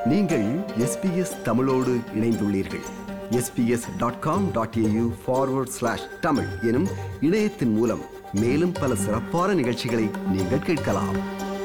நீங்கள் எஸ்பிஎஸ் தமிழோடு இணைந்துள்ளீர்கள் SBS dot com dot AU forward slash Tamil எனும் இணையத்தின் மூலம் மேலும் பல சிறப்பான நிகழ்ச்சிகளை நீங்கள் கேட்கலாம்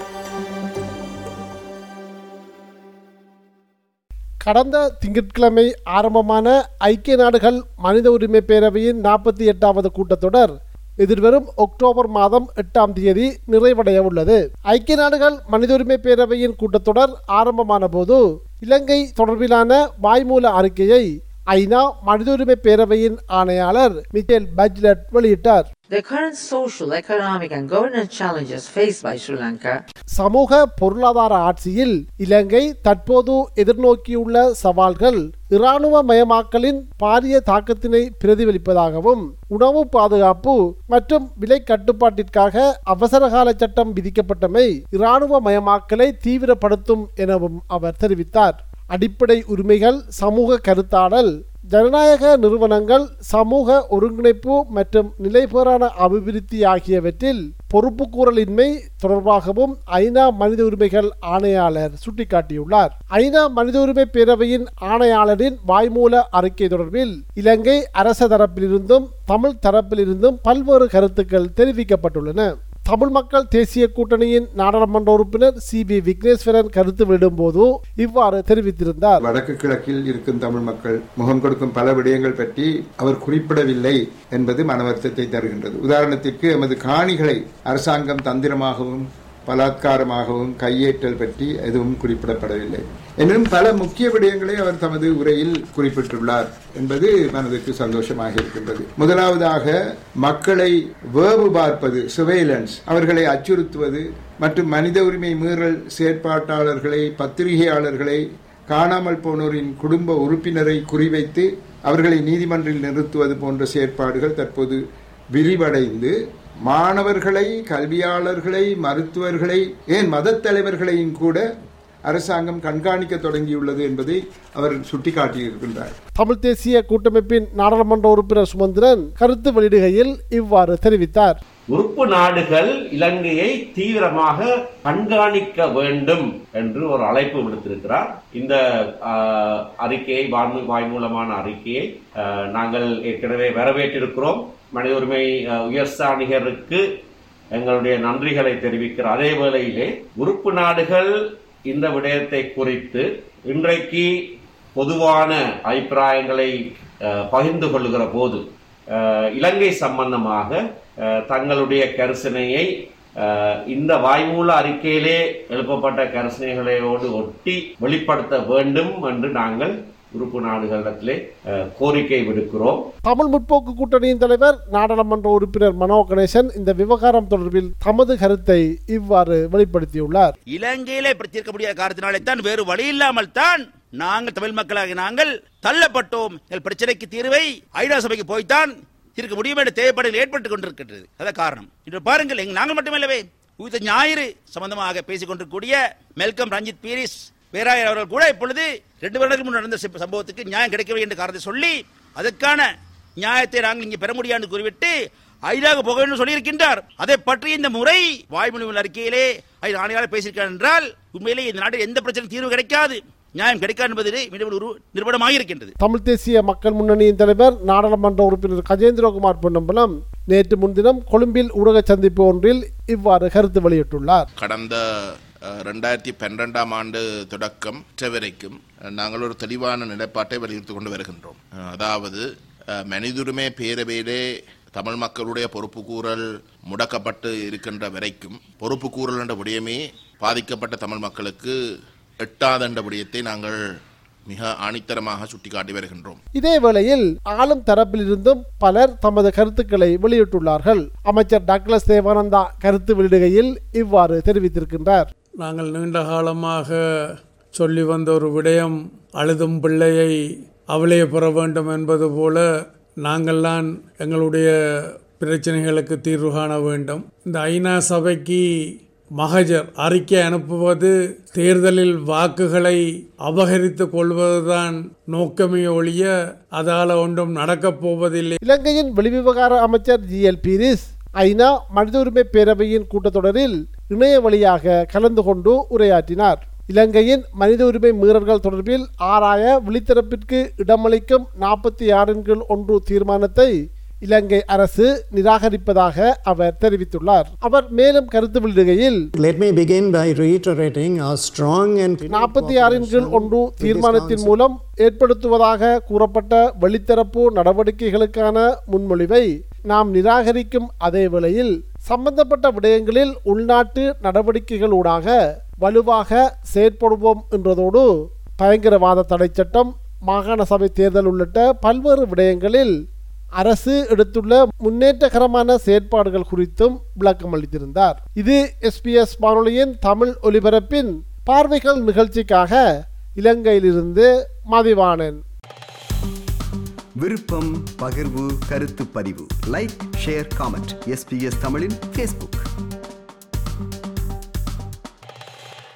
கடந்த திங்கட்கிழமை ஆரம்பமான ஐக்கிய நாடுகள் மனித உரிமை பேரவையின் நாற்பத்தி எட்டாவது கூட்டத்தொடர் எதிர்வரும் அக்டோபர் மாதம் எட்டாம் தேதி நிறைவடைய உள்ளது ஐக்கிய நாடுகள் மனித உரிமை பேரவையின் கூட்டத்தொடர் ஆரம்பமான போது இலங்கை தொடர்பிலான வாய்மூல அறிக்கையை ஐநா மனித உரிமை பேரவையின் ஆணையாளர் மிச்சேல் பஜ்லட் வெளியிட்டார் The current social, economic, and governance challenges faced by Sri Lanka சமூக பொருளாதார ஆட்சியில் இலங்கை தற்போது எதிர்நோக்கியுள்ள சவால்கள் இராணுவ மயமாக்கலின் பாரிய தாக்கத்தினை பிரதிபலிப்பதாகவும் உணவு பாதுகாப்பு மற்றும் விலை கட்டுப்பாட்டிற்காக அவசரகால சட்டம் விதிக்கப்பட்டமை இராணுவ மயமாக்கலை தீவிரப்படுத்தும் எனவும் அவர் தெரிவித்தார் அடிப்படை உரிமைகள் சமூக கருத்தாடல் ஜனநாயக நிறுவனங்கள் சமூக ஒருங்கிணைப்பு மற்றும் நிலைபெறான அபிவிருத்தி ஆகியவற்றில் பொறுப்புக்கூறலின்மை தொடர்பாகவும் ஐநா மனித உரிமைகள் ஆணையாளர் சுட்டிக்காட்டியுள்ளார் ஐநா மனித உரிமை பேரவையின் ஆணையாளரின் வாய்மூல அறிக்கை தொடர்பில் இலங்கை அரச தரப்பிலிருந்தும் தமிழ் தரப்பிலிருந்தும் பல்வேறு கருத்துக்கள் தெரிவிக்கப்பட்டுள்ளன தமிழ் மக்கள் தேசிய கூட்டணியின் நாடாளுமன்ற உறுப்பினர் சி பி விக்னேஸ்வரன் கருத்து வெளியிடும்போது இவ்வாறு தெரிவித்திருந்தார் வடக்கு கிழக்கில் இருக்கும் தமிழ் மக்கள் முகம் கொடுக்கும் பல விடயங்கள் பற்றி அவர் குறிப்பிடவில்லை என்பது மன வருத்தத்தை தருகின்றது உதாரணத்திற்கு எமது காணிகளை அரசாங்கம் தந்திரமாகவும் பலாத்காரமாகவும் கையேற்றல் பற்றி எதுவும் குறிப்பிடப்படவில்லை எனினும் பல முக்கிய விடயங்களை அவர் தமது உரையில் குறிப்பிட்டுள்ளார் என்பது மனதுக்கு சந்தோஷமாக இருக்கின்றது முதலாவதாக மக்களை வேவு பார்ப்பது சுவேலன்ஸ் அவர்களை அச்சுறுத்துவது மற்றும் மனித உரிமை மீறல் செயற்பாட்டாளர்களை பத்திரிகையாளர்களை காணாமல் போனோரின் குடும்ப உறுப்பினரை குறிவைத்து அவர்களை நீதிமன்றில் நிறுத்துவது போன்ற செயற்பாடுகள் தற்போது விரிவடைந்து மாணவர்களை கல்வியாளர்களை மருத்துவர்களை ஏன் மதத் தலைவர்களையும் கூட அரசாங்கம் கண்காணிக்க தொடங்கியுள்ளது என்பதை அவர் சுட்டிக்காட்டியிருக்கின்றார் தமிழ் தேசிய கூட்டமைப்பின் நாடாளுமன்ற உறுப்பினர் சுமந்திரன் கருத்து வெளியிடுகையில் இவ்வாறு தெரிவித்தார் உறுப்பு நாடுகள் இலங்கையை தீவிரமாக கண்காணிக்க வேண்டும் என்று ஒரு அழைப்பு விடுத்திருக்கிறார் இந்த ஆஹ், அறிக்கையை வாய்மூ- வாய்மூலமான அறிக்கையை ஆஹ், நாங்கள் ஏற்கனவே வரவேற்றிருக்கிறோம் மனித உரிமை ஆஹ், உயர்ஸ்தானிகருக்கு எங்களுடைய நன்றிகளை தெரிவிக்கிற அதே வேளையிலே உறுப்பு நாடுகள் இந்த விடயத்தை குறித்து இன்றைக்கு பொதுவான அபிப்பிராயங்களை ஆஹ், பகிர்ந்து கொள்ளுகிற போது ஆஹ், இலங்கை சம்பந்தமாக ஆஹ், தங்களுடைய கரிசனையை ஆஹ், இந்த வாய்மூல அறிக்கையிலே எழுப்பப்பட்ட கரிசனைகளோடு ஒட்டி வெளிப்படுத்த வேண்டும் என்று நாங்கள் உறுப்பு நாடுகளிடத்திலே ஆஹ், கோரிக்கை விடுக்கிறோம் தமிழ் முற்போக்கு கூட்டணியின் தலைவர் நாடாளுமன்ற உறுப்பினர் மனோ கணேசன் இந்த விவகாரம் தொடர்பில் தமது கருத்தை இவ்வாறு வெளிப்படுத்தியுள்ளார் இலங்கையிலே இப்படி தீர்க்க முடியாத காரணத்தினாலே தான் வேறு வழி இல்லாமல் தான் நாங்கள் தமிழ் மக்களாக நாங்கள் தள்ளப்பட்டோம் எங்கள் பிரச்சனைக்கு தீர்வை ஐநா சபைக்கு போய்த்தான் தீர்க்க முடியும் என்ற தேவைப்பாடுகள் ஏற்பட்டுக் கொண்டிருக்கின்றது அதான் காரணம் இன்று பாருங்கள் எங்க நாங்கள் மட்டுமல்லவே உயிர்த்த ஞாயிறு சம்பந்தமாக பேசிக் கொண்டிருக்கக்கூடிய மெல்கம் ரஞ்சித் பீரிஸ் பேராயர் அவர்கள் கூட இப்பொழுது ரெண்டு வருடத்துக்கு முன் நடந்த சம்ப- சம்பவத்துக்கு நியாயம் கிடைக்கவில்லை என்ற காரணத்தை சொல்லி அதற்கான நியாயத்தை நாங்கள் இங்கே பெற முடியாது கூறிவிட்டு ஐநாவுக்கு போக வேண்டும் சொல்லியிருக்கின்றார் அதை பற்றி இந்த முறை வாய்மொழி அறிக்கையிலே ஐநா ஆணையாளர் பேசியிருக்கிறார் என்றால் உண்மையிலே இந்த நாட்டில் எந்த பிரச்சனை தீர்வு கிடைக்காது நியாயம் கிடைக்காது என்பது மீண்டும் ஒரு நிறுவனமாக இருக்கின்றது தமிழ் தேசிய மக்கள் முன்னணியின் தலைவர் நாடாளுமன்ற உறுப்பினர் கஜேந்திரகுமார் பொன்னம்பலம் நேற்று முன்தினம் கொழும்பில் ஊடக சந்திப்பு ஒன்றில் இவ்வாறு கருத்து வெளியிட்டுள்ளார் கடந்த அஹ், ரெண்டாயிரத்தி பன்னிரெண்டாம் ஆண்டு தொடக்கம் இற்றை வரைக்கும் அஹ், நாங்கள் ஒரு தெளிவான நிலைப்பாட்டை வலியுறுத்தி கொண்டு வருகின்றோம் அஹ், அதாவது அஹ், மனிதுரிமை பேரவையிலே தமிழ் மக்களுடைய பொறுப்புக்கூறல் முடக்கப்பட்டு இருக்கின்ற வரைக்கும் பொறுப்புக்கூறல் என்ற விடயமே பாதிக்கப்பட்ட தமிழ் மக்களுக்கு எட்டாத என்ற விடயத்தை நாங்கள் மிக ஆணித்தரமாக சுட்டிக்காட்டி வருகின்றோம் இதே வேளையில் ஆளும் தரப்பிலிருந்தும் பலர் தமது கருத்துக்களை வெளியிட்டுள்ளார்கள் அமைச்சர் டக்ளஸ் தேவானந்தா கருத்து வெளியிடுகையில் இவ்வாறு தெரிவித்திருக்கின்றார் நாங்கள் நீண்ட காலமாக சொல்லி வந்த ஒரு விடயம் அழுதும் பிள்ளையை அவளே பெற வேண்டும் என்பது போல நாங்கள்தான் எங்களுடைய பிரச்சனைகளுக்கு தீர்வு காண வேண்டும் இந்த ஐநா சபைக்கு மகஜர் அறிக்கை அனுப்புவது தேர்தலில் வாக்குகளை அபகரித்து கொள்வதுதான் நோக்கமே ஒழிய அதால ஒன்றும் நடக்கப் போவதில்லை இலங்கையின் வெளிவிவகார அமைச்சர் ஜி எல் பீரிஸ் ஐநா மனித உரிமை பேரவையின் கூட்டத்தொடரில் இணைய வழியாக கலந்து கொண்டு உரையாற்றினார் இலங்கையின் மனித உரிமை மீறல்கள் தொடர்பில் ஆராய விழித்திறப்பிற்கு இடமளிக்கும் நாற்பத்தி ஆறின் கீழ் ஒன்று தீர்மானத்தை இலங்கை அரசு நிராகரிப்பதாக அவர் தெரிவித்துள்ளார் அவர் மேலும் கருத்து வெளியிடுகையில் Let me begin by reiterating our strong and நாற்பத்தி ஆறின் கீழ் ஒன்று தீர்மானத்தின் மூலம் ஏற்படுத்துவதாக கூறப்பட்ட வெளித்தரப்பு நடவடிக்கைகளுக்கான முன்மொழிவை நாம் நிராகரிக்கும் அதே வேளையில் சம்பந்தப்பட்ட விடயங்களில் உள்நாட்டு நடவடிக்கைகளூடாக வலுவாக செயற்படுவோம் என்றதோடு பயங்கரவாத தடை சட்டம் மாகாண சபை தேர்தல் உள்ளிட்ட பல்வேறு விடயங்களில் அரசு எடுத்துள்ள முன்னேற்றகரமான செயற்பாடுகள் குறித்தும் விளக்கம் அளித்திருந்தார் இது எஸ்பிஎஸ் வானொலியின் தமிழ் ஒலிபரப்பின் பார்வைகள் நிகழ்ச்சிக்காக இலங்கையிலிருந்து மதிவாணன் விருப்பம் பகிர்வு கருத்து பதிவு லைக் ஷேர் காமெண்ட் எஸ்பிஎஸ் தமிழின் ஃபேஸ்புக்